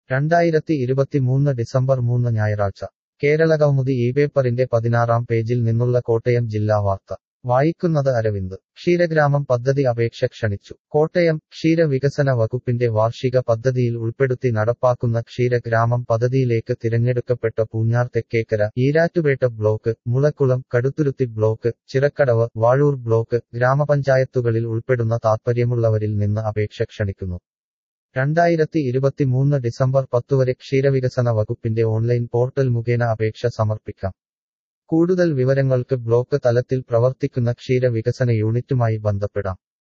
രണ്ടായിരത്തി ഇരുപത്തിമൂന്ന് ഡിസംബർ മൂന്ന് ഞായറാഴ്ച കേരളകൗമുദി ഈ പേപ്പറിന്റെ പതിനാറാം പേജിൽ നിന്നുള്ള കോട്ടയം ജില്ലാ വാർത്ത വായിക്കുന്നത് അരവിന്ദ് ക്ഷീരഗ്രാമം പദ്ധതി അപേക്ഷ ക്ഷണിച്ചു കോട്ടയം ക്ഷീരവികസന വകുപ്പിന്റെ വാർഷിക പദ്ധതിയിൽ ഉൾപ്പെടുത്തി നടപ്പാക്കുന്ന ക്ഷീരഗ്രാമം പദ്ധതിയിലേക്ക് തിരഞ്ഞെടുക്കപ്പെട്ട Poonjar Thekkekara Erattupetta block Mulakkulam Kaduthuruthy block Chirakkadavu Vazhoor block ഗ്രാമപഞ്ചായത്തുകളിൽ ഉൾപ്പെടുന്ന താൽപ്പര്യമുള്ളവരിൽ നിന്ന് അപേക്ഷ ക്ഷണിക്കുന്നു രണ്ടായിരത്തി ഇരുപത്തിമൂന്ന് ഡിസംബർ പത്തുവരെ ക്ഷീരവികസന വകുപ്പിന്റെ ഓൺലൈൻ പോർട്ടൽ മുഖേന അപേക്ഷ സമർപ്പിക്കാം കൂടുതൽ വിവരങ്ങൾക്ക് ബ്ലോക്ക് തലത്തിൽ പ്രവർത്തിക്കുന്ന ക്ഷീര വികസന യൂണിറ്റുമായി ബന്ധപ്പെടാം